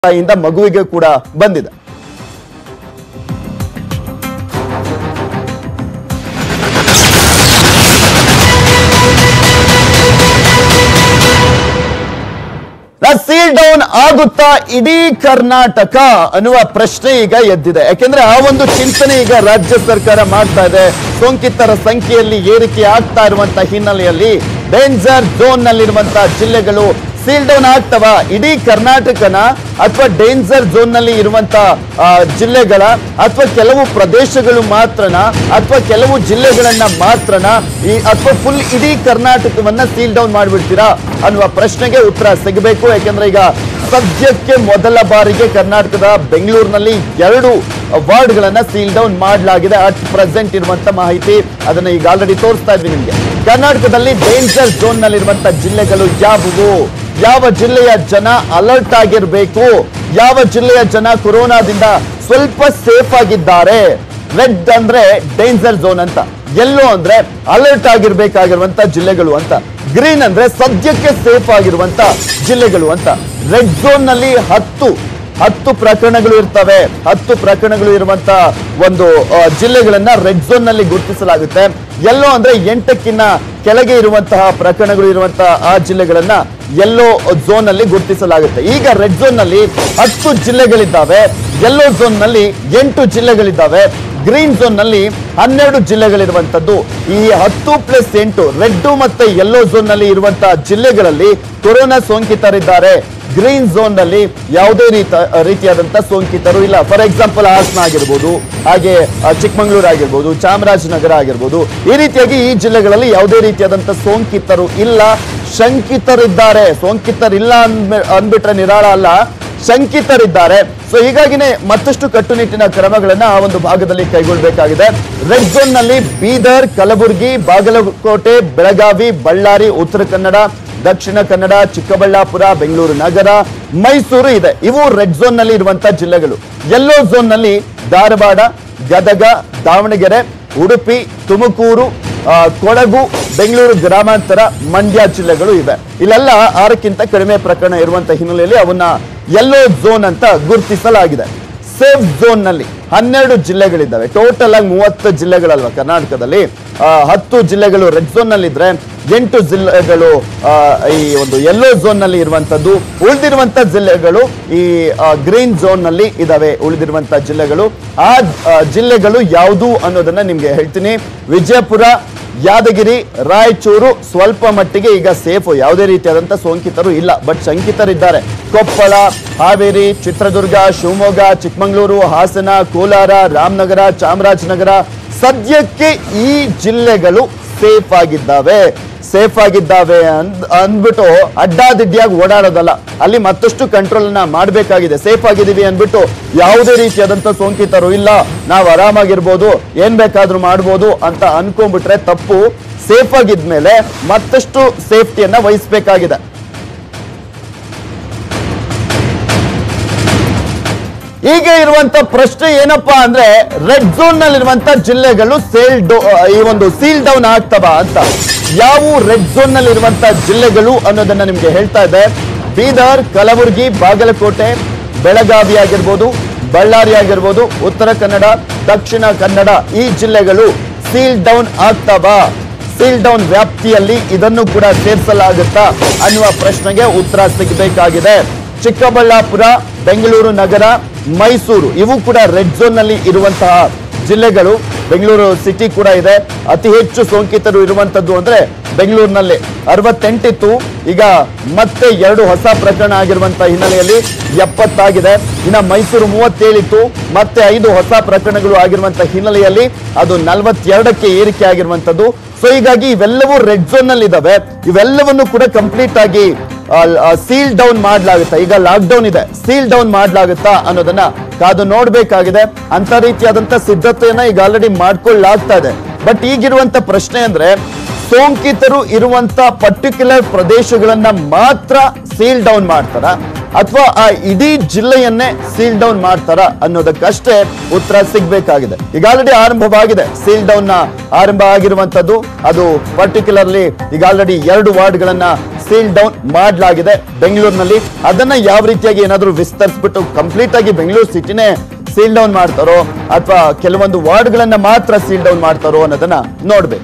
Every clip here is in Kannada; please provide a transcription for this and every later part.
ತಾಯಿಯಿಂದ ಮಗುವಿಗೆ ಕೂಡ ಬಂದಿದೆ ಸೀಲ್ ಡೌನ್ ಆಗುತ್ತಾ ಇಡೀ ಕರ್ನಾಟಕ ಅನ್ನುವ ಪ್ರಶ್ನೆ ಈಗ ಎದ್ದಿದೆ ಯಾಕೆಂದ್ರೆ ಆ ಒಂದು ಚಿಂತನೆ ಈಗ ರಾಜ್ಯ ಸರ್ಕಾರ ಮಾಡ್ತಾ ಇದೆ ಸೋಂಕಿತರ ಸಂಖ್ಯೆಯಲ್ಲಿ ಏರಿಕೆ ಆಗ್ತಾ ಇರುವಂತ ಹಿನ್ನೆಲೆಯಲ್ಲಿ ಡೇಂಜರ್ ಝೋನ್ ನಲ್ಲಿರುವಂತಹ ಜಿಲ್ಲೆಗಳು ಸೀಲ್ ಡೌನ್ ಆಗ್ತವ ಇಡೀ ಕರ್ನಾಟಕನ ಅಥವಾ ಡೇಂಜರ್ ಝೋನ್ ನಲ್ಲಿ ಇರುವಂತ ಆ, ಜಿಲ್ಲೆಗಳ ಅಥವಾ ಕೆಲವು ಪ್ರದೇಶಗಳು ಮಾತ್ರನ ಅಥವಾ ಕೆಲವು ಜಿಲ್ಲೆಗಳನ್ನ ಮಾತ್ರನ ಈ ಅಥವಾ ಫುಲ್ ಇಡೀ ಕರ್ನಾಟಕವನ್ನ ಸೀಲ್ ಡೌನ್ ಮಾಡಿಬಿಡ್ತೀರಾ ಅನ್ನುವ ಪ್ರಶ್ನೆಗೆ ಉತ್ತರ ಸಿಗಬೇಕು ಯಾಕೆಂದ್ರೆ ಈಗ ಸದ್ಯಕ್ಕೆ ಮೊದಲ ಬಾರಿಗೆ ಕರ್ನಾಟಕದ ಬೆಂಗಳೂರಿನಲ್ಲಿ ಎರಡು ವಾರ್ಡ್ಗಳನ್ನ ಸೀಲ್ ಡೌನ್ ಮಾಡಲಾಗಿದೆ ಅಟ್ ಪ್ರೆಸೆಂಟ್ ಇರುವಂತ ಮಾಹಿತಿ ಅದನ್ನ ಈಗ ಆಲ್ರೆಡಿ ತೋರಿಸ್ತಾ ಇದ್ವಿ ನಿಮ್ಗೆ ಕರ್ನಾಟಕದಲ್ಲಿ ಡೇಂಜರ್ ಝೋನ್ ನಲ್ಲಿರುವಂತ ಜಿಲ್ಲೆಗಳು ಯಾವುವು ಯಾವ ಜಿಲ್ಲೆಯ ಜನ ಅಲರ್ಟ್ ಆಗಿರಬೇಕು ಯಾವ ಜಿಲ್ಲೆಯ ಜನ ಕೊರೋನಾದಿಂದ ಸ್ವಲ್ಪ ಸೇಫ್ ಆಗಿದ್ದಾರೆ ರೆಡ್ ಅಂದ್ರೆ ಡೇಂಜರ್ ಝೋನ್ ಅಂತ ಎಲ್ಲೋ ಅಂದ್ರೆ ಅಲರ್ಟ್ ಆಗಿರ್ಬೇಕಾಗಿರುವಂತ ಜಿಲ್ಲೆಗಳು ಅಂತ ಗ್ರೀನ್ ಅಂದ್ರೆ ಸದ್ಯಕ್ಕೆ ಸೇಫ್ ಆಗಿರುವಂತ ಜಿಲ್ಲೆಗಳು ಅಂತ ರೆಡ್ ಝೋನ್ ನಲ್ಲಿ ಹತ್ತು ಹತ್ತು ಪ್ರಕರಣಗಳು ಇರ್ತವೆ ಹತ್ತು ಪ್ರಕರಣಗಳು ಇರುವಂತ ಒಂದು ಆ, ಜಿಲ್ಲೆಗಳನ್ನ ರೆಡ್ ಝೋನ್ ನಲ್ಲಿ ಗುರುತಿಸಲಾಗುತ್ತೆ ಎಲ್ಲೋ ಅಂದ್ರೆ ಎಂಟಕ್ಕಿನ್ನ ಕೆಳಗೆ ಇರುವಂತಹ ಪ್ರಕರಣಗಳು ಇರುವಂತಹ ಆ ಜಿಲ್ಲೆಗಳನ್ನ ಎಲ್ಲೋ ಝೋನ್ ಅಲ್ಲಿ ಗುರುತಿಸಲಾಗುತ್ತೆ ಈಗ ರೆಡ್ ಝೋನ್ ನಲ್ಲಿ ಹತ್ತು ಜಿಲ್ಲೆಗಳಿದ್ದಾವೆ ಯೆಲ್ಲೋ ಝೋನ್ ನಲ್ಲಿ ಎಂಟು ಜಿಲ್ಲೆಗಳಿದ್ದಾವೆ ಗ್ರೀನ್ ಝೋನ್ ನಲ್ಲಿ ಹನ್ನೆರಡು ಜಿಲ್ಲೆಗಳಿರುವಂತದ್ದು ಈ ಹತ್ತು ಪ್ಲಸ್ ಎಂಟು ರೆಡ್ ಮತ್ತೆ ಯೆಲ್ಲೋ ಝೋನ್ ನಲ್ಲಿ ಇರುವಂತಹ ಜಿಲ್ಲೆಗಳಲ್ಲಿ ಕೊರೋನಾ ಸೋಂಕಿತರಿದ್ದಾರೆ ಗ್ರೀನ್ ಝೋನ್ ನಲ್ಲಿ ಯಾವುದೇ ರೀತ ರೀತಿಯಾದಂತ ಸೋಂಕಿತರು ಇಲ್ಲ ಫಾರ್ ಎಕ್ಸಾಂಪಲ್ ಹಾಸನ ಆಗಿರ್ಬೋದು ಹಾಗೆ ಆ, ಚಿಕ್ಕಮಗಳೂರು ಆಗಿರ್ಬೋದು ಚಾಮರಾಜನಗರ ಆಗಿರ್ಬೋದು ಈ ರೀತಿಯಾಗಿ ಈ ಜಿಲ್ಲೆಗಳಲ್ಲಿ ಯಾವುದೇ ರೀತಿಯಾದಂತ ಸೋಂಕಿತರು ಇಲ್ಲ ಶಂಕಿತರಿದ್ದಾರೆ ಸೋಂಕಿತರಿಲ್ಲ ಅಂದ್ಬಿ- ಅಂದ್ಬಿಟ್ರೆ ನಿರಾಳ ಅಲ್ಲ ಶಂಕಿತರಿದ್ದಾರೆ ಸೊ ಹೀಗಾಗಿನೇ ಮತ್ತಷ್ಟು ಕಟ್ಟುನಿಟ್ಟಿನ ಕ್ರಮಗಳನ್ನ ಆ ಒಂದು ಭಾಗದಲ್ಲಿ ಕೈಗೊಳ್ಳಬೇಕಾಗಿದೆ ರೆಡ್ ಝೋನ್ ನಲ್ಲಿ ಬೀದರ್ ಕಲಬುರಗಿ ಬಾಗಲಕೋಟೆ ಬೆಳಗಾವಿ ಬಳ್ಳಾರಿ ಉತ್ತರ ಕನ್ನಡ ದಕ್ಷಿಣ ಕನ್ನಡ ಚಿಕ್ಕಬಳ್ಳಾಪುರ ಬೆಂಗಳೂರು ನಗರ ಮೈಸೂರು ಇದೆ ಇವು ರೆಡ್ ಝೋನ್ ನಲ್ಲಿ ಇರುವಂತಹ ಜಿಲ್ಲೆಗಳು ಯೆಲ್ಲೋ ಝೋನ್ ನಲ್ಲಿ ಧಾರವಾಡ ಗದಗ ದಾವಣಗೆರೆ ಉಡುಪಿ ತುಮಕೂರು ಆ, ಕೊಡಗು ಬೆಂಗಳೂರು ಗ್ರಾಮಾಂತರ ಮಂಡ್ಯ ಜಿಲ್ಲೆಗಳು ಇವೆ ಇಲ್ಲೆಲ್ಲ ಆರಕ್ಕಿಂತ ಕಡಿಮೆ ಪ್ರಕರಣ ಇರುವಂತ ಹಿನ್ನೆಲೆಯಲ್ಲಿ ಅವನ್ನ ಯೆಲ್ಲೋ ಝೋನ್ ಅಂತ ಗುರುತಿಸಲಾಗಿದೆ ಸೇಫ್ ಝೋನ್ ನಲ್ಲಿ ಹನ್ನೆರಡು ಜಿಲ್ಲೆಗಳಿದ್ದಾವೆ ಟೋಟಲ್ ಆಗಿ ಮೂವತ್ತು ಜಿಲ್ಲೆಗಳಲ್ವಾ ಕರ್ನಾಟಕದಲ್ಲಿ ಆ, ಹತ್ತು ಜಿಲ್ಲೆಗಳು ರೆಡ್ ಝೋನ್ ನಲ್ಲಿ ಇದ್ರೆ ಎಂಟು ಜಿಲ್ಲೆಗಳು ಆ, ಈ ಒಂದು ಯೆಲ್ಲೋ ಝೋನ್ ನಲ್ಲಿ ಇರುವಂತದ್ದು ಉಳಿದಿರುವಂತ ಜಿಲ್ಲೆಗಳು ಈ ಗ್ರೀನ್ ಝೋನ್ ನಲ್ಲಿ ಇದಾವೆ ಉಳಿದಿರುವಂತ ಜಿಲ್ಲೆಗಳು ಆ ಆ, ಜಿಲ್ಲೆಗಳು ಯಾವುದು ಅನ್ನೋದನ್ನ ನಿಮ್ಗೆ ಹೇಳ್ತೀನಿ ವಿಜಯಪುರ ಯಾದಗಿರಿ ರಾಯಚೂರು ಸ್ವಲ್ಪ ಮಟ್ಟಿಗೆ ಈಗ ಸೇಫ್ ಯಾವುದೇ ರೀತಿಯಾದಂತ ಸೋಂಕಿತರು ಇಲ್ಲ ಬಟ್ ಶಂಕಿತರಿದ್ದಾರೆ ಕೊಪ್ಪಳ ಹಾವೇರಿ ಚಿತ್ರದುರ್ಗ ಶಿವಮೊಗ್ಗ ಚಿಕ್ಕಮಗಳೂರು ಹಾಸನ ಕೋಲಾರ ರಾಮನಗರ ಚಾಮರಾಜನಗರ ಸದ್ಯಕ್ಕೆ ಈ ಜಿಲ್ಲೆಗಳು ಸೇಫ್ ಆಗಿದ್ದಾವೆ ಸೇಫ್ ಆಗಿದ್ದಾವೆ ಅಂದ್ ಅಂದ್ಬಿಟ್ಟು ಅಡ್ಡಾದಿಡ್ಡಿಯಾಗಿ ಓಡಾಡೋದಲ್ಲ ಅಲ್ಲಿ ಮತ್ತಷ್ಟು ಕಂಟ್ರೋಲ್ ನ ಮಾಡಬೇಕಾಗಿದೆ ಸೇಫ್ ಆಗಿದ್ದೀವಿ ಅಂದ್ಬಿಟ್ಟು ಯಾವುದೇ ರೀತಿಯಾದಂತ ಸೋಂಕಿತರು ಇಲ್ಲ ನಾವು ಆರಾಮಾಗಿರ್ಬೋದು ಏನ್ ಬೇಕಾದ್ರೂ ಮಾಡ್ಬೋದು ಅಂತ ಅನ್ಕೊಂಡ್ಬಿಟ್ರೆ ತಪ್ಪು ಸೇಫ್ ಆಗಿದ್ಮೇಲೆ ಮತ್ತಷ್ಟು ಸೇಫ್ಟಿಯನ್ನ ವಹಿಸ್ಬೇಕಾಗಿದೆ ಈಗ ಇರುವಂತ ಪ್ರಶ್ನೆ ಏನಪ್ಪಾ ಅಂದ್ರೆ ರೆಡ್ ಝೋನ್ ನಲ್ಲಿರುವಂತ ಜಿಲ್ಲೆಗಳು ಸೇಲ್ ಈ ಒಂದು ಸೀಲ್ ಡೌನ್ ಆಗ್ತವ ಅಂತ ಯಾವ ರೆಡ್ ಝೋನ್ ನಲ್ಲಿರುವಂತ ಜಿಲ್ಲೆಗಳು ಅನ್ನೋದನ್ನ ನಿಮ್ಗೆ ಹೇಳ್ತಾ ಇದೆ ಬೀದರ್ ಕಲಬುರಗಿ ಬಾಗಲಕೋಟೆ ಬೆಳಗಾವಿ ಆಗಿರ್ಬೋದು ಬಳ್ಳಾರಿ ಆಗಿರ್ಬೋದು ಉತ್ತರ ಕನ್ನಡ ದಕ್ಷಿಣ ಕನ್ನಡ ಈ ಜಿಲ್ಲೆಗಳು ಸೀಲ್ ಡೌನ್ ಆಗ್ತವ ಸೀಲ್ ಡೌನ್ ವ್ಯಾಪ್ತಿಯಲ್ಲಿ ಇದನ್ನು ಕೂಡ ಸೇರಿಸಲಾಗುತ್ತಾ ಅನ್ನುವ ಪ್ರಶ್ನೆಗೆ ಉತ್ತರ ಸಿಗಬೇಕಾಗಿದೆ ಚಿಕ್ಕಬಳ್ಳಾಪುರ ಬೆಂಗಳೂರು ನಗರ ಮೈಸೂರು ಇವು ಕೂಡ ರೆಡ್ ಝೋನ್ ನಲ್ಲಿ ಇರುವಂತಹ ಜಿಲ್ಲೆಗಳು ಬೆಂಗಳೂರು ಸಿಟಿ ಕೂಡ ಇದೆ ಅತಿ ಹೆಚ್ಚು ಸೋಂಕಿತರು ಇರುವಂತದ್ದು ಅಂದ್ರೆ ಬೆಂಗಳೂರಿನಲ್ಲಿ ಅರವತ್ತೆಂಟಿತ್ತು ಈಗ ಮತ್ತೆ ಎರಡು ಹೊಸ ಪ್ರಕರಣ ಆಗಿರುವಂತಹ ಹಿನ್ನೆಲೆಯಲ್ಲಿ ಎಪ್ಪತ್ತಾಗಿದೆ ಇನ್ನ ಮೈಸೂರು ಮೂವತ್ತೇಳಿತ್ತು ಮತ್ತೆ ಐದು ಹೊಸ ಪ್ರಕರಣಗಳು ಆಗಿರುವಂತಹ ಹಿನ್ನೆಲೆಯಲ್ಲಿ ಅದು ನಲವತ್ತೆರಡಕ್ಕೆ ಏರಿಕೆ ಆಗಿರುವಂತದ್ದು ಸೊ ಹೀಗಾಗಿ ಇವೆಲ್ಲವೂ ರೆಡ್ ಝೋನ್ ನಲ್ಲಿ ಇದಾವೆ ಇವೆಲ್ಲವನ್ನು ಕೂಡ ಕಂಪ್ಲೀಟ್ ಆಗಿ ಸೀಲ್ ಡೌನ್ ಮಾಡಲಾಗುತ್ತಾ ಈಗ ಲಾಕ್ ಡೌನ್ ಇದೆ ಸೀಲ್ ಡೌನ್ ಮಾಡಲಾಗುತ್ತಾ ಅನ್ನೋದನ್ನ ಕಾದು ನೋಡ್ಬೇಕಾಗಿದೆ ಅಂತ ರೀತಿಯಾದಂತ ಸಿದ್ಧತೆಯನ್ನ ಈಗ ಆಲ್ರೆಡಿ ಮಾಡ್ಕೊಳ್ಳಾಗ್ತಾ ಇದೆ ಬಟ್ ಈಗಿರುವಂತ ಪ್ರಶ್ನೆ ಅಂದ್ರೆ ಸೋಂಕಿತರು ಇರುವಂತ ಪರ್ಟಿಕ್ಯುಲರ್ ಪ್ರದೇಶಗಳನ್ನ ಮಾತ್ರ ಸೀಲ್ ಡೌನ್ ಮಾಡ್ತಾರ ಅಥವಾ ಆ ಇಡೀ ಜಿಲ್ಲೆಯನ್ನೇ ಸೀಲ್ ಡೌನ್ ಮಾಡ್ತಾರ ಅನ್ನೋದಕ್ಕಷ್ಟೇ ಉತ್ತರ ಸಿಗ್ಬೇಕಾಗಿದೆ ಈಗ ಆಲ್ರೆಡಿ ಆರಂಭವಾಗಿದೆ ಸೀಲ್ ಡೌನ್ ನ ಆರಂಭ ಆಗಿರುವಂತದ್ದು ಅದು ಪರ್ಟಿಕ್ಯುಲರ್ಲಿ ಈಗ ಆಲ್ರೆಡಿ ಎರಡು ವಾರ್ಡ್ಗಳನ್ನ ಸೀಲ್ ಡೌನ್ ಮಾಡಲಾಗಿದೆ ಬೆಂಗಳೂರಿನಲ್ಲಿ ಅದನ್ನ ಯಾವ ರೀತಿಯಾಗಿ ಏನಾದರೂ ವಿಸ್ತರಿಸ್ಬಿಟ್ಟು ಕಂಪ್ಲೀಟ್ ಆಗಿ ಬೆಂಗಳೂರು ಸಿಟಿನೇ ಸೀಲ್ ಡೌನ್ ಮಾಡ್ತಾರೋ ಅಥವಾ ಕೆಲವೊಂದು ವಾರ್ಡ್ಗಳನ್ನ ಮಾತ್ರ ಸೀಲ್ ಡೌನ್ ಮಾಡ್ತಾರೋ ಅನ್ನೋದನ್ನ ನೋಡ್ಬೇಕು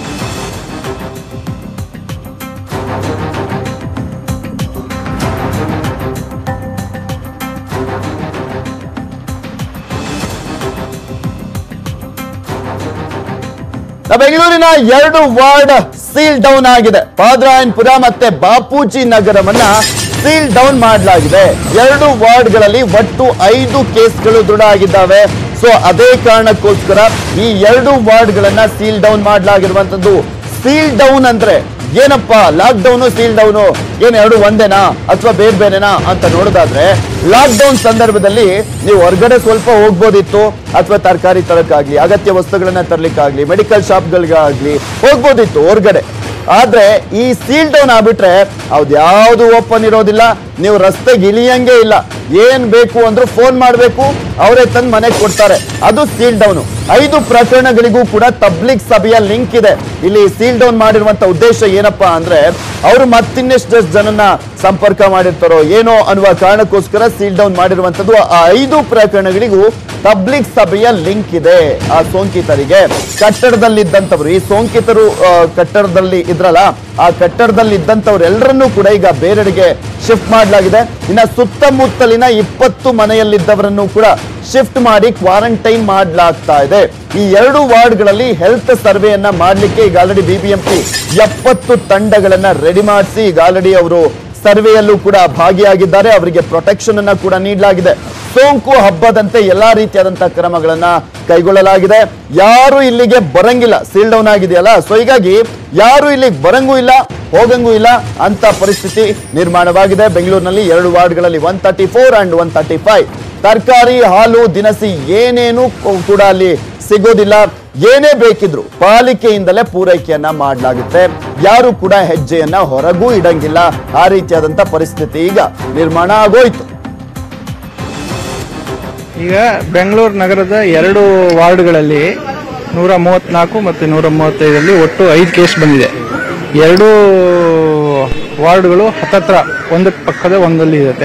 ನ- ಬೆಂಗಳೂರಿನ ಎರಡು ವಾರ್ಡ್ ಸೀಲ್ ಡೌನ್ ಆಗಿದೆ ಪಾದ್ರಾಯನ್ಪುರ ಮತ್ತೆ ಬಾಪೂಜಿ ನಗರವನ್ನ ಸೀಲ್ ಡೌನ್ ಮಾಡಲಾಗಿದೆ ಎರಡು ವಾರ್ಡ್ಗಳಲ್ಲಿ ಒಟ್ಟು ಐದು ಕೇಸ್ಗಳು ದೃಢ ಆಗಿದ್ದಾವೆ ಸೊ ಅದೇ ಕಾರಣಕ್ಕೋಸ್ಕರ ಈ ಎರಡು ವಾರ್ಡ್ಗಳನ್ನ ಸೀಲ್ ಡೌನ್ ಮಾಡಲಾಗಿರುವಂತದ್ದು ಸೀಲ್ ಡೌನ್ ಅಂದ್ರೆ ಏನಪ್ಪಾ ಲಾಕ್ ಡೌನು ಸೀಲ್ ಡೌನು ಏನ್ ಎರಡು ಒಂದೇನಾ ಅಥವಾ ಬೇರೆ ಬೇರೆನಾ ಅಂತ ನೋಡೋದಾದ್ರೆ ಲಾಕ್ ಡೌನ್ ಸಂದರ್ಭದಲ್ಲಿ ನೀವು ಹೊರಗಡೆ ಸ್ವಲ್ಪ ಹೋಗ್ಬೋದಿತ್ತು ಅಥವಾ ತರಕಾರಿ ತರಕ್ಕಾಗ್ಲಿ ಅಗತ್ಯ ವಸ್ತುಗಳನ್ನ ತರ್ಲಿಕ್ಕಾಗ್ಲಿ ಮೆಡಿಕಲ್ ಶಾಪ್ಗಳಿಗಾಗ್ಲಿ ಹೋಗ್ಬೋದಿತ್ತು ಹೊರಗಡೆ ಆದ್ರೆ ಈ ಸೀಲ್ ಡೌನ್ ಆಗ್ಬಿಟ್ರೆ ಯಾವ್ದು ಓಪನ್ ಇರೋದಿಲ್ಲ ನೀವು ರಸ್ತೆಗೆ ಇಳಿಯಂಗೆ ಇಲ್ಲ ಏನ್ ಬೇಕು ಅಂದ್ರೂ ಫೋನ್ ಮಾಡ್ಬೇಕು ಅವರೇ ತಂದು ಮನೆಗೆ ಕೊಡ್ತಾರೆ ಅದು ಸೀಲ್ ಡೌನ್ ಐದು ಪ್ರಕರಣಗಳಿಗೂ ಕೂಡ ತಬ್ಲಿಕ್ ಸಭೆಯ ಲಿಂಕ್ ಇದೆ ಇಲ್ಲಿ ಸೀಲ್ ಡೌನ್ ಮಾಡಿರುವಂತ ಉದ್ದೇಶ ಏನಪ್ಪಾ ಅಂದ್ರೆ ಅವರು ಮತ್ತಿನ್ನೆಷ್ಟು ಜನನ ಸಂಪರ್ಕ ಮಾಡಿರ್ತಾರೋ ಏನೋ ಅನ್ನುವ ಕಾರಣಕ್ಕೋಸ್ಕರ ಸೀಲ್ ಡೌನ್ ಮಾಡಿರುವಂತದ್ದು ಆ ಐದು ಪ್ರಕರಣಗಳಿಗೂ ಪಬ್ಲಿಕ್ ಸಭೆಯ ಲಿಂಕ್ ಇದೆ ಆ ಸೋಂಕಿತರಿಗೆ ಕಟ್ಟಡದಲ್ಲಿದ್ದಂಥವ್ರು ಈ ಸೋಂಕಿತರು ಆ, ಕಟ್ಟಡದಲ್ಲಿ ಇದ್ರಲ್ಲ ಆ ಕಟ್ಟಡದಲ್ಲಿ ಇದ್ದಂಥವ್ರೆಲ್ಲರನ್ನೂ ಕೂಡ ಈಗ ಬೇರೆಡೆಗೆ ಶಿಫ್ಟ್ ಮಾಡಲಾಗಿದೆ ಇನ್ನ ಸುತ್ತಮುತ್ತಲಿನ ಇಪ್ಪತ್ತು ಮನೆಯಲ್ಲಿದ್ದವರನ್ನು ಕೂಡ ಶಿಫ್ಟ್ ಮಾಡಿ ಕ್ವಾರಂಟೈನ್ ಮಾಡಲಾಗ್ತಾ ಇದೆ ಈ ಎರಡು ವಾರ್ಡ್ಗಳಲ್ಲಿ ಹೆಲ್ತ್ ಸರ್ವೆಯನ್ನ ಮಾಡಲಿಕ್ಕೆ ಈಗ ಆಲ್ರೆಡಿ ಬಿಬಿಎಂಪಿ ಎಪ್ಪತ್ತು ತಂಡಗಳನ್ನ ರೆಡಿ ಮಾಡಿಸಿ ಈಗ ಆಲ್ರೆಡಿ ಅವರು ಸರ್ವೆಯಲ್ಲೂ ಕೂಡ ಭಾಗಿಯಾಗಿದ್ದಾರೆ ಅವರಿಗೆ ಪ್ರೊಟೆಕ್ಷನ್ ಅನ್ನ ಕೂಡ ನೀಡಲಾಗಿದೆ ಸೋಂಕು ಹಬ್ಬದಂತೆ ಎಲ್ಲಾ ರೀತಿಯಾದಂತಹ ಕ್ರಮಗಳನ್ನ ಕೈಗೊಳ್ಳಲಾಗಿದೆ ಯಾರು ಇಲ್ಲಿಗೆ ಬರಂಗಿಲ್ಲ ಸೀಲ್ ಡೌನ್ ಆಗಿದೆಯಲ್ಲ ಸೊ ಹೀಗಾಗಿ ಯಾರು ಇಲ್ಲಿಗೆ ಬರಂಗೂ ಇಲ್ಲ ಹೋಗಂಗೂ ಇಲ್ಲ ಅಂತ ಪರಿಸ್ಥಿತಿ ನಿರ್ಮಾಣವಾಗಿದೆ ಬೆಂಗಳೂರಿನಲ್ಲಿ ಎರಡು ವಾರ್ಡ್ಗಳಲ್ಲಿ one thirty four and one thirty five ತರಕಾರಿ ಹಾಲು ದಿನಸಿ ಏನೇನು ಕೂಡ ಅಲ್ಲಿ ಸಿಗೋದಿಲ್ಲ ಏನೇ ಬೇಕಿದ್ರು ಪಾಲಿಕೆಯಿಂದಲೇ ಪೂರೈಕೆಯನ್ನ ಮಾಡಲಾಗುತ್ತೆ ಯಾರು ಕೂಡ ಹೆಜ್ಜೆಯನ್ನ ಹೊರಗೂ ಇಡಂಗಿಲ್ಲ ಆ ರೀತಿಯಾದಂತ ಪರಿಸ್ಥಿತಿ ಈಗ ನಿರ್ಮಾಣ ಆಗೋಯ್ತು ಈಗ ಬೆಂಗಳೂರು ನಗರದ ಎರಡು ವಾರ್ಡ್ಗಳಲ್ಲಿ ನೂರ ಮೂವತ್ನಾಲ್ಕು ಮತ್ತು ನೂರ ಮೂವತ್ತೈದರಲ್ಲಿ ಒಟ್ಟು ಐದು ಕೇಸ್ ಬಂದಿದೆ ಎರಡೂ ವಾರ್ಡ್ಗಳು ಹತ್ತತ್ರ ಒಂದಕ್ಕೆ ಪಕ್ಕದ ಒಂದಲ್ಲಿ ಇರುತ್ತೆ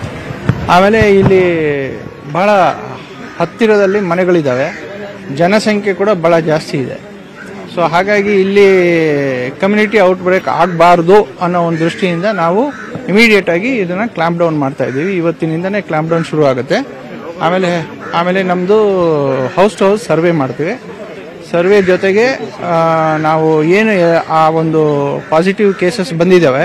ಆಮೇಲೆ ಇಲ್ಲಿ ಬಹಳ ಹತ್ತಿರದಲ್ಲಿ ಮನೆಗಳಿದ್ದಾವೆ ಜನಸಂಖ್ಯೆ ಕೂಡ ಬಹಳ ಜಾಸ್ತಿ ಇದೆ ಸೊ ಹಾಗಾಗಿ ಇಲ್ಲಿ ಕಮ್ಯುನಿಟಿ ಔಟ್ಬ್ರೇಕ್ ಆಗಬಾರ್ದು ಅನ್ನೋ ಒಂದು ದೃಷ್ಟಿಯಿಂದ ನಾವು ಇಮಿಡಿಯೇಟ್ ಆಗಿ ಇದನ್ನ ಕ್ಲಾಂಪ್ ಡೌನ್ ಮಾಡ್ತಾ ಇದ್ದೀವಿ ಇವತ್ತಿನಿಂದನೇ ಕ್ಲಾಂಪ್ ಡೌನ್ ಶುರು ಆಗುತ್ತೆ ಆಮೇಲೆ ಆಮೇಲೆ ನಮ್ಮದು ಹೌಸ್ ಟು ಹೌಸ್ ಸರ್ವೆ ಮಾಡ್ತೀವಿ ಸರ್ವೆ ಜೊತೆಗೆ ಆ, ನಾವು ಏನು ಆ ಒಂದು ಪಾಸಿಟಿವ್ ಕೇಸಸ್ ಬಂದಿದ್ದಾವೆ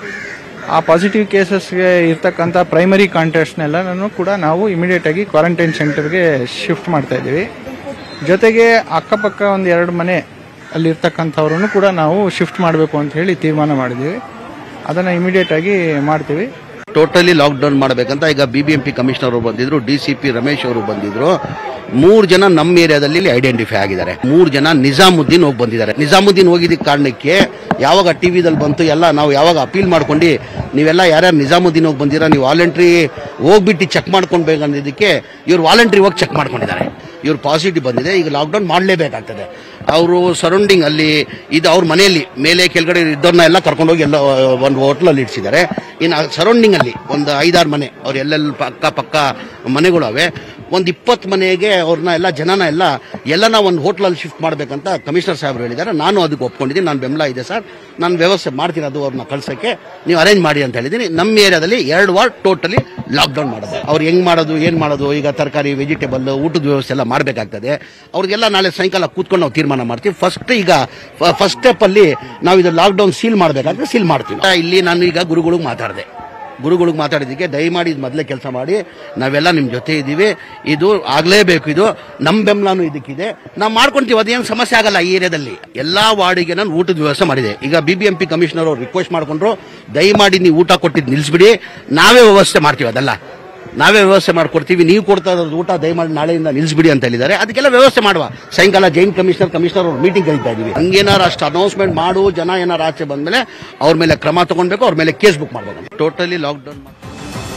ಆ ಪಾಸಿಟಿವ್ ಕೇಸಸ್ಗೆ ಇರ್ತಕ್ಕಂಥ ಪ್ರೈಮರಿ ಕಾಂಟ್ಯಾಕ್ಟ್ಸ್ನೆಲ್ಲನೂ ಕೂಡ ನಾವು ಇಮಿಡಿಯೇಟ್ ಆಗಿ ಕ್ವಾರಂಟೈನ್ ಸೆಂಟರ್ಗೆ ಶಿಫ್ಟ್ ಮಾಡ್ತಾ ಇದ್ದೀವಿ ಜೊತೆಗೆ ಅಕ್ಕಪಕ್ಕ ಒಂದು ಎರಡು ಮನೆ ಅಲ್ಲಿ ಇರ್ತಕ್ಕಂಥವ್ರನ್ನು ಕೂಡ ನಾವು ಶಿಫ್ಟ್ ಮಾಡಬೇಕು ಅಂತ ಹೇಳಿ ತೀರ್ಮಾನ ಮಾಡಿದ್ದೀವಿ ಅದನ್ನು ಇಮಿಡಿಯೇಟ್ ಆಗಿ ಮಾಡ್ತೀವಿ ಟೋಟಲಿ ಲಾಕ್ಡೌನ್ ಮಾಡಬೇಕಂತ ಈಗ B B M P commissioner ಅವರು ಬಂದಿದ್ರು ಡಿ ಸಿ ಪಿ ರಮೇಶ್ ಅವರು ಬಂದಿದ್ರು ಮೂರು ಜನ ನಮ್ಮ ಏರಿಯಾದಲ್ಲಿ ಐಡೆಂಟಿಫೈ ಆಗಿದ್ದಾರೆ ಮೂರು ಜನ ನಿಜಾಮುದ್ದೀನ್ ಹೋಗಿ ಬಂದಿದ್ದಾರೆ ನಿಜಾಮುದ್ದೀನ್ ಹೋಗಿದ್ದಕ್ಕೆ ಕಾರಣಕ್ಕೆ ಯಾವಾಗ ಟಿವಿದಲ್ಲಿ ಬಂತು ಎಲ್ಲ ನಾವು ಯಾವಾಗ ಅಪೀಲ್ ಮಾಡ್ಕೊಂಡು ನೀವೆಲ್ಲ ಯಾರ್ಯಾರು ನಿಜಾಮುದ್ದೀನ್ ಹೋಗಿ ಬಂದಿರಾ ನೀವು ವಾಲಂಟ್ರಿ ಹೋಗ್ಬಿಟ್ಟು ಚೆಕ್ ಮಾಡ್ಕೊಳ್ಬೇಕಂದಿದ್ದಕ್ಕೆ ಇವ್ರು ವಾಲಂಟ್ರಿ ಹೋಗಿ ಚೆಕ್ ಮಾಡ್ಕೊಂಡಿದ್ದಾರೆ ಇವ್ರು ಪಾಸಿಟಿವ್ ಬಂದಿದೆ ಈಗ ಲಾಕ್ಡೌನ್ ಮಾಡಲೇಬೇಕಾಗ್ತದೆ ಅವರು ಸರೌಂಡಿಂಗ್ ಅಲ್ಲಿ ಇದು ಅವ್ರ ಮನೆಯಲ್ಲಿ ಮೇಲೆ ಕೆಳಗಡೆ ಇದ್ದವ್ರನ್ನ ಎಲ್ಲ ಕರ್ಕೊಂಡೋಗಿ ಎಲ್ಲ ಒಂದು ಹೋಟ್ಲಲ್ಲಿ ಇಡ್ಸಿದ್ದಾರೆ ಇನ್ನು ಸರೌಂಡಿಂಗ್ ಅಲ್ಲಿ ಒಂದು ಐದಾರು ಮನೆ ಅವ್ರು ಎಲ್ಲೆಲ್ಲಿ ಪಕ್ಕ ಪಕ್ಕ ಮನೆಗಳು ಅವೆ ಒಂದು ಇಪ್ಪತ್ತು ಮನೆಗೆ ಅವ್ರನ್ನ ಎಲ್ಲ ಜನನ ಎಲ್ಲ ಎಲ್ಲನ ಒಂದು ಹೋಟ್ಲಲ್ಲಿ ಶಿಫ್ಟ್ ಮಾಡಬೇಕಂತ ಕಮಿಷನರ್ ಸಾಹೇಬ್ರು ಹೇಳಿದ್ದಾರೆ ನಾನು ಅದಕ್ಕೆ ಒಪ್ಕೊಂಡಿದ್ದೀನಿ ನಾನು ಬೆಂಬಲ ಇದೆ ಸರ್ ನಾನು ವ್ಯವಸ್ಥೆ ಮಾಡ್ತೀನಿ ಅದು ಅವ್ರನ್ನ ಕಳ್ಸೋಕ್ಕೆ ನೀವು ಅರೇಂಜ್ ಮಾಡಿ ಅಂತ ಹೇಳಿದ್ದೀನಿ ನಮ್ಮ ಏರಿಯಾದಲ್ಲಿ ಎರಡು ವಾರ್ಡ್ ಟೋಟಲಿ ಲಾಕ್ಡೌನ್ ಮಾಡೋದು ಅವ್ರು ಹೆಂಗ್ ಮಾಡೋದು ಏನು ಮಾಡೋದು ಈಗ ತರಕಾರಿ ವೆಜಿಟೇಬಲ್ ಊಟದ ವ್ಯವಸ್ಥೆ ಎಲ್ಲ ಮಾಡಬೇಕಾಗ್ತದೆ ಅವ್ರಿಗೆಲ್ಲ ನಾಳೆ ಸಾಯಂಕಾಲ ಕೂತ್ಕೊಂಡು ನಾವು ತೀರ್ಮಾನ ಮಾಡ್ತೀವಿ ಫಸ್ಟ್ ಈಗ ಫಸ್ಟ್ ಸ್ಟೆಪ್ ಅಲ್ಲಿ ನಾವು ಇದು ಲಾಕ್ಡೌನ್ ಸೀಲ್ ಮಾಡಬೇಕಾದ್ರೆ ಸೀಲ್ ಮಾಡ್ತೀವಿ ಇಲ್ಲಿ ನಾನು ಈಗ ಗುರುಗಳಿಗೆ ಮಾತಾಡಿದೆ ಗುರುಗಳಿಗೆ ಮಾತಾಡಿದ್ದಕ್ಕೆ ದಯಮಾಡಿ ಇದು ಮೊದಲೇ ಕೆಲಸ ಮಾಡಿ ನಾವೆಲ್ಲ ನಿಮ್ಮ ಜೊತೆ ಇದ್ದೀವಿ ಇದು ಆಗಲೇಬೇಕು ಇದು ನಮ್ಮ ಬೆಂಬಲನೂ ಇದಕ್ಕಿದೆ ನಾವು ಮಾಡ್ಕೊಂತೀವಿ ಅದೇನು ಸಮಸ್ಯೆ ಆಗಲ್ಲ ಈ ಏರಿಯಾದಲ್ಲಿ ಎಲ್ಲಾ ವಾರ್ಡಿಗೆ ನಾನು ಊಟದ ವ್ಯವಸ್ಥೆ ಮಾಡಿದೆ ಈಗ B B M P commissioner ಅವರು ರಿಕ್ವೆಸ್ಟ್ ಮಾಡ್ಕೊಂಡ್ರು ದಯಮಾಡಿ ನೀವು ಊಟ ಕೊಟ್ಟಿದ್ದು ನಿಲ್ಲಿಸ್ಬಿಡಿ ನಾವೇ ವ್ಯವಸ್ಥೆ ಮಾಡ್ತೀವಿ ಅದೆಲ್ಲ ನಾವೇ ವ್ಯವಸ್ಥೆ ಮಾಡ್ಕೊಡ್ತೀವಿ ನೀವು ಕೊಡ್ತಾ ಇರೋದು ಊಟ ದಯಮಾಡಿ ನಾಳೆಯಿಂದ ನಿಲ್ಲಿಸ್ಬಿಡಿ ಅಂತ ಹೇಳಿದ್ದಾರೆ ಅದಕ್ಕೆಲ್ಲ ವ್ಯವಸ್ಥೆ ಮಾಡುವ ಸಾಯಂಕಾಲ ಜೈನ್ ಕಮಿಷನರ್ ಕಮಿಷನರ್ ಅವ್ರ ಮೀಟಿಂಗ್ ಕರೀತಾ ಇದೀವಿ ಹಂಗೇನಾರು ಅಷ್ಟು ಅನೌನ್ಸ್ಮೆಂಟ್ ಮಾಡು ಜನ ಏನಾರು ಆಚೆ ಬಂದ್ಮೇಲೆ ಅವ್ರ ಮೇಲೆ ಕ್ರಮ ತಗೊಳ್ಬೇಕು ಅವ್ರ ಮೇಲೆ ಕೇಸ್ ಬುಕ್ ಮಾಡ್ಬೇಕು ಟೋಟಲಿ ಲಾಕ್ಡೌನ್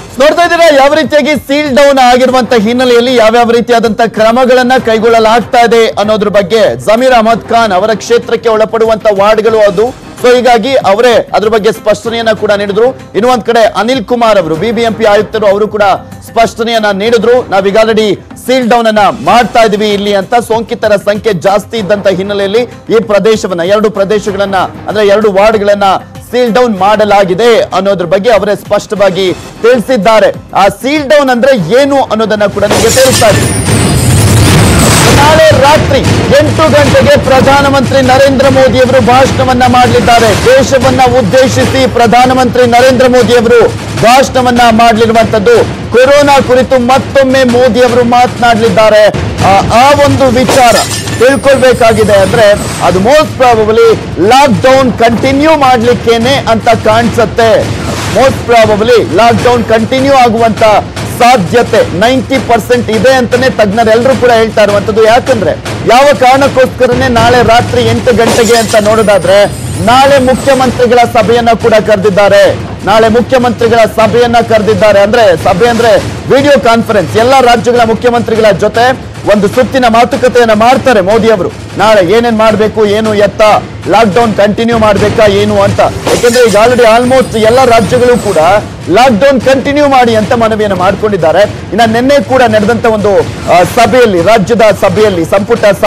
ನೋಡ್ತಾ ಇದ್ದೀರಾ ಯಾವ ರೀತಿಯಾಗಿ ಸೀಲ್ ಡೌನ್ ಆಗಿರುವಂತ ಹಿನ್ನೆಲೆಯಲ್ಲಿ ಯಾವ್ಯಾವ ರೀತಿಯಾದಂತ ಕ್ರಮಗಳನ್ನ ಕೈಗೊಳ್ಳಲಾಗ್ತಾ ಇದೆ ಅನ್ನೋದ್ರ ಬಗ್ಗೆ ಜಮೀರ್ ಅಹಮದ್ ಖಾನ್ ಅವರ ಕ್ಷೇತ್ರಕ್ಕೆ ಒಳಪಡುವಂತ ವಾರ್ಡ್ಗಳು ಅದು ಸೊ ಹೀಗಾಗಿ ಅವರೇ ಅದ್ರ ಬಗ್ಗೆ ಸ್ಪಷ್ಟನೆಯನ್ನ ಕೂಡ ನೀಡಿದ್ರು ಇನ್ನು ಒಂದ್ ಕಡೆ ಅನಿಲ್ ಕುಮಾರ್ ಅವರು ಬಿಬಿಎಂಪಿ ಆಯುಕ್ತರು ಅವರು ಕೂಡ ಸ್ಪಷ್ಟನೆಯನ್ನ ನೀಡಿದ್ರು ನಾವೀಗ ಆಲ್ರೆಡಿ ಸೀಲ್ ಡೌನ್ ಅನ್ನ ಮಾಡ್ತಾ ಇದೀವಿ ಇಲ್ಲಿ ಅಂತ ಸೋಂಕಿತರ ಸಂಖ್ಯೆ ಜಾಸ್ತಿ ಇದ್ದಂತ ಹಿನ್ನೆಲೆಯಲ್ಲಿ ಈ ಪ್ರದೇಶವನ್ನ ಎರಡು ಪ್ರದೇಶಗಳನ್ನ ಅಂದ್ರೆ ಎರಡು ವಾರ್ಡ್ಗಳನ್ನ ಸೀಲ್ ಡೌನ್ ಮಾಡಲಾಗಿದೆ ಅನ್ನೋದ್ರ ಬಗ್ಗೆ ಅವರೇ ಸ್ಪಷ್ಟವಾಗಿ ತಿಳಿಸಿದ್ದಾರೆ ಆ ಸೀಲ್ ಡೌನ್ ಅಂದ್ರೆ ಏನು ಅನ್ನೋದನ್ನ ಕೂಡ ನಿಮಗೆ ತಿಳಿಸ್ತಾ ಇದ್ದೀನಿ ನಾಳೆ ರಾತ್ರಿ ಎಂಟು ಗಂಟೆಗೆ ಪ್ರಧಾನಮಂತ್ರಿ ನರೇಂದ್ರ ಮೋದಿ ಅವರು ಭಾಷಣವನ್ನ ಮಾಡಲಿದ್ದಾರೆ ದೇಶವನ್ನ ಉದ್ದೇಶಿಸಿ ಪ್ರಧಾನಮಂತ್ರಿ ನರೇಂದ್ರ ಮೋದಿ ಅವರು ಭಾಷಣವನ್ನ ಮಾಡಲಿರುವಂತದ್ದು ಕೊರೋನಾ ಕುರಿತು ಮತ್ತೊಮ್ಮೆ ಮೋದಿ ಅವರು ಮಾತನಾಡಲಿದ್ದಾರೆ ಆ- ಆ ಒಂದು ವಿಚಾರ ತಿಳ್ಕೊಳ್ಬೇಕಾಗಿದೆ ಅಂದ್ರೆ ಅದು most probably lock down continue ಮಾಡ್ಲಿಕ್ಕೇನೆ ಅಂತ ಕಾಣಿಸುತ್ತೆ most probably lock down continue ಆಗುವಂತ ಸಾಧ್ಯತೆ ನೈಂಟಿ ಪರ್ಸೆಂಟ್ ಇದೆ ಅಂತಾನೆ ತಜ್ಞರೆಲ್ಲರೂ ಕೂಡ ಹೇಳ್ತಾ ಇರುವಂತದ್ದು ಯಾಕಂದ್ರೆ ಯಾವ ಕಾರಣಕ್ಕೋಸ್ಕರನೇ ನಾಳೆ ರಾತ್ರಿ ಎಂಟು ಗಂಟೆಗೆ ಅಂತ ನೋಡೋದಾದ್ರೆ ನಾಳೆ ಮುಖ್ಯಮಂತ್ರಿಗಳ ಸಭೆಯನ್ನ ಕೂಡ ಕರೆದಿದ್ದಾರೆ ನಾಳೆ ಮುಖ್ಯಮಂತ್ರಿಗಳ ಸಭೆಯನ್ನ ಕರೆದಿದ್ದಾರೆ ಅಂದ್ರೆ ಸಭೆ ಅಂದ್ರೆ ವಿಡಿಯೋ ಕಾನ್ಫರೆನ್ಸ್ ಎಲ್ಲ ರಾಜ್ಯಗಳ ಮುಖ್ಯಮಂತ್ರಿಗಳ ಜೊತೆ ಒಂದು ಸುತ್ತಿನ ಮಾತುಕತೆಯನ್ನ ಮಾಡ್ತಾರೆ ಮೋದಿ ಅವರು ನಾಳೆ ಏನೇನ್ ಮಾಡ್ಬೇಕು ಏನು ಎತ್ತ ಲಾಕ್ ಡೌನ್ ಕಂಟಿನ್ಯೂ ಮಾಡ್ಬೇಕಾ ಏನು ಅಂತ ಯಾಕೆಂದ್ರೆ ಈಗ ಆಲ್ರೆಡಿ ಆಲ್ಮೋಸ್ಟ್ ಎಲ್ಲ ರಾಜ್ಯಗಳು ಕೂಡ ಲಾಕ್ ಡೌನ್ ಕಂಟಿನ್ಯೂ ಮಾಡಿ ಅಂತ ಮನವಿಯನ್ನು ಮಾಡ್ಕೊಂಡಿದ್ದಾರೆ ಇನ್ನ ನಿನ್ನೆ ಕೂಡ ನಡೆದಂತ ಒಂದು ಆ, ಸಭೆಯಲ್ಲಿ ರಾಜ್ಯದ ಸಭೆಯಲ್ಲಿ ಸಂಪುಟ